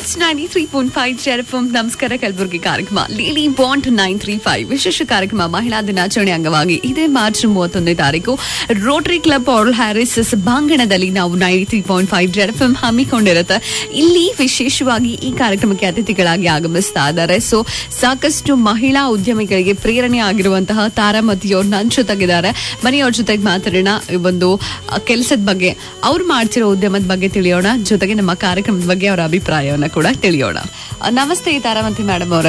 It's nine three point five ಜೆರಫಮ್ ನಮಸ್ಕಾರ ಕಲಬುರಗಿ ಕಾರ್ಯಕ್ರಮ ಲೀಲಿ ಬಾಂಡ್ ನೈನ್ ತ್ರೀ ಫೈವ್ ವಿಶೇಷ ಕಾರ್ಯಕ್ರಮ ಮಹಿಳಾ ದಿನಾಚರಣೆ ಅಂಗವಾಗಿ ಇದೇ ಮಾರ್ಚ್ ಮೂವತ್ತೊಂದನೇ ತಾರೀಕು ರೋಟರಿ ಕ್ಲಬ್ ಆಲ್ ಹ್ಯಾರಿಸ್ ಸಭಾಂಗಣದಲ್ಲಿ ನಾವು ನೈನ್ ತ್ರೀ ಪಾಯಿಂಟ್ ಫೈವ್ ಜೆರಫಮ್ ಹಮ್ಮಿಕೊಂಡಿರುತ್ತೆ ಇಲ್ಲಿ ವಿಶೇಷವಾಗಿ ಈ ಕಾರ್ಯಕ್ರಮಕ್ಕೆ ಅತಿಥಿಗಳಾಗಿ ಆಗಮಿಸ್ತಾ ಇದ್ದಾರೆ ಸೊ ಸಾಕಷ್ಟು ಮಹಿಳಾ ಉದ್ಯಮಿಗಳಿಗೆ ಪ್ರೇರಣೆ ಆಗಿರುವಂತಹ ತಾರಾಮತಿಯವ್ರು ನನ್ನ ಜೊತೆಗಿದ್ದಾರೆ ಬನ್ನಿ ಅವ್ರ ಜೊತೆಗೆ ಮಾತಾಡೋಣ ಈ ಒಂದು ಕೆಲಸದ ಬಗ್ಗೆ ಅವ್ರು ಮಾಡ್ತಿರೋ ಉದ್ಯಮದ ಬಗ್ಗೆ ತಿಳಿಯೋಣ ಜೊತೆಗೆ ನಮ್ಮ ಕಾರ್ಯಕ್ರಮದ ಬಗ್ಗೆ ಅವರ ಅಭಿಪ್ರಾಯವನ್ನ ಕೂಡ ತಿಳಿಯೋಣ ಅಹ್, ನಮಸ್ತೆ ತಾರಾಮತಿ ಮೇಡಮ್ ಅವರೇ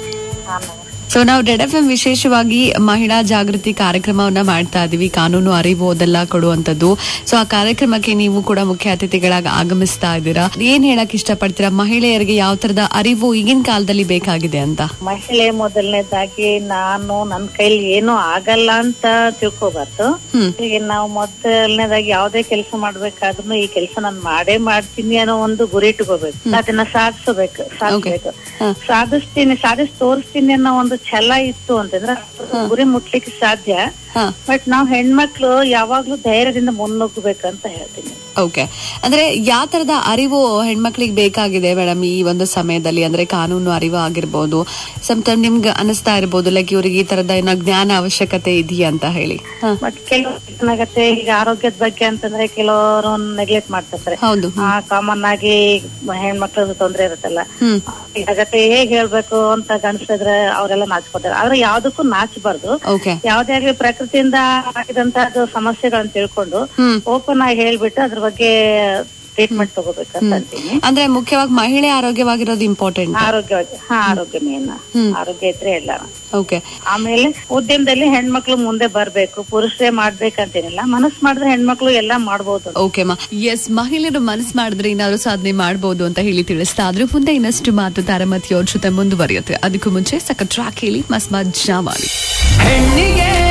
ಸೊ ನಾವು ರೆಡ್ ಎಫ್ ಎಂ ವಿಶೇಷವಾಗಿ ಮಹಿಳಾ ಜಾಗೃತಿ ಕಾರ್ಯಕ್ರಮವನ್ನ ಮಾಡ್ತಾ ಇದೀವಿ ಕಾನೂನು ಅರಿವು ಅದೆಲ್ಲ ಕೊಡುವಂತದ್ದು ಸೊ ಆ ಕಾರ್ಯಕ್ರಮಕ್ಕೆ ನೀವು ಕೂಡ ಮುಖ್ಯ ಅತಿಥಿಗಳಾಗಿ ಆಗಮಿಸ್ತಾ ಇದ್ದೀರಾ ಏನ್ ಹೇಳಕ್ ಇಷ್ಟಪಡ್ತೀರಾ ಮಹಿಳೆಯರಿಗೆ ಯಾವ ತರದ ಅರಿವು ಈಗಿನ ಕಾಲದಲ್ಲಿ ಬೇಕಾಗಿದೆ ಅಂತ ಮಹಿಳೆ ಮೊದಲನೇದಾಗಿ ನಾನು ನನ್ ಕೈಲಿ ಏನು ಆಗಲ್ಲ ಅಂತ ತಿಳ್ಕೊಬಾರ್ದು ಹ್ಮ್. ಈಗ ನಾವು ಮೊದಲನೇದಾಗಿ ಯಾವ್ದೇ ಕೆಲಸ ಮಾಡ್ಬೇಕಾದ್ರೂ ಈ ಕೆಲಸ ನಾನ್ ಮಾಡೇ ಮಾಡ್ತೀನಿ ಅನ್ನೋ ಒಂದು ಗುರಿ ಇಟ್ಕೋಬೇಕು ಅದನ್ನ ಸಾಧಿಸಬೇಕು ಸಾಧಿಸ್ಬೇಕು ಹ. ಸಾಧಿಸ್ತೀನಿ ಸಾಧಿಸಿ ತೋರಿಸ್ತೀನಿ ಅನ್ನೋ ಒಂದು ಛಲ ಇತ್ತು ಅಂತಂದ್ರೆ ಗುರಿ ಮುಟ್ಲಿಕ್ಕೆ ಸಾಧ್ಯ ಹಾ ಬಟ್ ನಾವ್ ಹೆಣ್ಮಕ್ಳು ಯಾವಾಗ್ಲೂ ಧೈರ್ಯದಿಂದ ಮುನ್ನುಗ್ಗಬೇಕಂತ ಹೇಳ್ತೀನಿ ಓಕೆ ಅಂದ್ರೆ ಯಾವ ತರದ ಅರಿವು ಹೆಣ್ಮಕ್ಳಿಗೆ ಬೇಕಾಗಿದೆ ಮೇಡಮ್ ಈ ಒಂದು ಸಮಯದಲ್ಲಿ ಅಂದ್ರೆ ಕಾನೂನು ಅರಿವು ಆಗಿರ್ಬೋದು ಸಮ್ಟೈಮ್ ನಿಮ್ಗೆ ಅನಿಸ್ತಾ ಇರ್ಬೋದು ಲೈಕ್ ಇವ್ರಿಗೆ ಈ ತರದ ಏನೋ ಜ್ಞಾನ ಅವಶ್ಯಕತೆ ಇದೆಯಾ ಅಂತ ಹೇಳಿ ಹ, ಬಟ್ ಕೆಲವರು ಏನಾಗತ್ತೆ ಈಗ ಆರೋಗ್ಯದ ಬಗ್ಗೆ ಅಂತಂದ್ರೆ ಕೆಲವರು ನೆಗ್ಲೆಕ್ಟ್ ಮಾಡ್ತಿರ್ತಾರೆ ಹೌದು ಆ ಕಾಮನ್ ಆಗಿ ಹೆಣ್ಮಕ್ಳದ್ದು ತೊಂದ್ರೆ ಇರುತ್ತಲ್ಲ ಹ್ಮ್ ಜಗತ್ತೆ ಹೇಗ್ ಹೇಳ್ಬೇಕು ಅಂತ ಗಂಡಸಿದ್ರೆ ಅವರೆಲ್ಲ ನಾಚ್ಕೋತಾರೆ ಆದ್ರೆ ಯಾವ್ದಕ್ಕೂ ನಾಚಬಾರ್ದು ಓಕೆ ಯಾವ್ದೇ ಆಗ್ಲಿ ಪ್ರಕೃತಿಯಿಂದ ಆಗಿದಂತಹದ್ದು ಸಮಸ್ಯೆಗಳನ್ನ ತಿಳ್ಕೊಂಡು ಹ್ಮ್ ಓಪನ್ ಆಗಿ ಹೇಳ್ಬಿಟ್ಟು ಅದ್ರ ಬಗ್ಗೆ ಟ್ರೀಟ್ಮೆಂಟ್ ತಗೋಬೇಕಂತ ಅಂತೀನಿ ಅಂದ್ರೆ ಮುಖ್ಯವಾಗಿ ಮಹಿಳೆ ಆರೋಗ್ಯವಾಗಿರೋದು ಇಂಪಾರ್ಟೆಂಟ್ ಆರೋಗ್ಯವಾಗಿ ಹಾ ಆರೋಗ್ಯ ಮೇನ್ ಆರೋಗ್ಯ ಇದ್ರೆ ಎಲ್ಲ ಓಕೆ ಆಮೇಲೆ ಉದ್ಯಮದಲ್ಲಿ ಹೆಣ್ಮಕ್ಳು ಮುಂದೆ ಬರ್ಬೇಕು ಪುರುಷರೇ ಮಾಡ್ಬೇಕಂತೇನಿಲ್ಲ ಮನಸ್ ಮಾಡಿದ್ರೆ ಹೆಣ್ಮಕ್ಳು ಎಲ್ಲಾ ಮಾಡ್ಬೋದು ಓಕೆ ಮಾ ಎಸ್ ಮಹಿಳೆಯರು ಮನಸ್ಸು ಮಾಡಿದ್ರೆ ಏನಾದ್ರು ಸಾಧನೆ ಮಾಡಬಹುದು ಅಂತ ಹೇಳಿ ತಿಳಿಸ್ತಾ ಆದ್ರೆ ಮುಂದೆ ಇನ್ನಷ್ಟು ಮಾತು ತಾರಮತಿ ಅವ್ರ ಜೊತೆ ಮುಂದುವರಿಯುತ್ತೆ ಅದಕ್ಕೂ ಮುಂಚೆ ಸಖತ್ ಟ್ರಾಕ್ ಹೇಳಿ ಮಸ್ತ್ ಮಜ್ಜಾ ಮಾಡಿ ಹೆಣ್ಣಿಗೆ